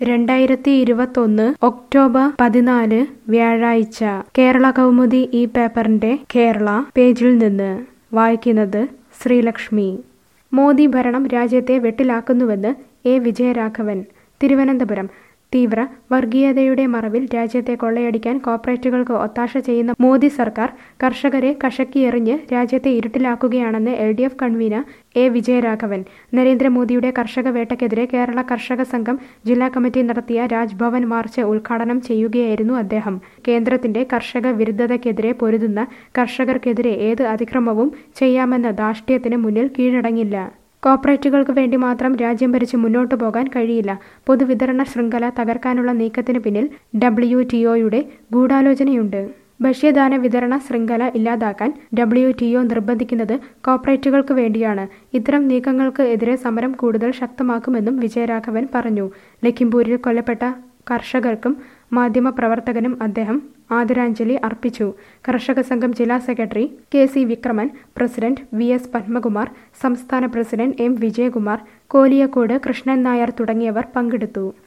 രണ്ടായിരത്തി ഇരുപത്തൊന്ന് ഒക്ടോബർ പതിനാല് വ്യാഴാഴ്ച കേരള കൗമുദി ഈ പേപ്പറിന്റെ കേരള പേജിൽ നിന്ന് വായിക്കുന്നത് ശ്രീലക്ഷ്മി മോദി ഭരണം രാജ്യത്തെ വെട്ടിലാക്കുന്നുവെന്ന് എ വിജയരാഘവൻ തിരുവനന്തപുരം തീവ്ര വർഗീയതയുടെ മറവിൽ രാജ്യത്തെ കൊള്ളയടിക്കാൻ കോർപ്പറേറ്റുകൾക്ക് ഒത്താശ ചെയ്യുന്ന മോദി സർക്കാർ കർഷകരെ കഷക്കിയെറിഞ്ഞ് രാജ്യത്തെ ഇരുട്ടിലാക്കുകയാണെന്ന് L D F convener A Vijayaraghavan നരേന്ദ്രമോദിയുടെ കർഷക വേട്ടയ്ക്കെതിരെ കേരള കർഷക സംഘം ജില്ലാ കമ്മിറ്റി നടത്തിയ രാജ്ഭവൻ മാർച്ച് ഉദ്ഘാടനം ചെയ്യുകയായിരുന്നു അദ്ദേഹം കേന്ദ്രത്തിന്റെ കർഷക വിരുദ്ധതയ്ക്കെതിരെ പൊരുതുന്ന കർഷകർക്കെതിരെ ഏത് അതിക്രമവും ചെയ്യാമെന്ന ധാർഷ്ട്യത്തിന് മുന്നിൽ കീഴടങ്ങില്ല കോർപ്പറേറ്റുകൾക്ക് വേണ്ടി മാത്രം രാജ്യം ഭരിച്ച് മുന്നോട്ടു പോകാൻ കഴിയില്ല പൊതുവിതരണ ശൃംഖല തകർക്കാനുള്ള നീക്കത്തിന് പിന്നിൽ ഡബ്ല്യു ടിഒയുടെ ഗൂഢാലോചനയുണ്ട് ഭക്ഷ്യധാന വിതരണ ശൃംഖല ഇല്ലാതാക്കാൻ ഡബ്ല്യു ടി ഒ നിർബന്ധിക്കുന്നത് കോർപ്പറേറ്റുകൾക്ക് വേണ്ടിയാണ് ഇത്തരം നീക്കങ്ങൾക്ക് എതിരെ സമരം കൂടുതൽ ശക്തമാക്കുമെന്നും വിജയരാഘവൻ പറഞ്ഞു ലഖിംപൂരിൽ കൊല്ലപ്പെട്ട കർഷകർക്കും മാധ്യമപ്രവർത്തകനും അദ്ദേഹം ആദരാഞ്ജലി അർപ്പിച്ചു കർഷക സംഘം ജില്ലാ secretary K C Vikraman president V S Padmakumar സംസ്ഥാന പ്രസിഡന്റ് എം വിജയകുമാർ കോലിയക്കോട് കൃഷ്ണൻ നായർ തുടങ്ങിയവർ പങ്കെടുത്തു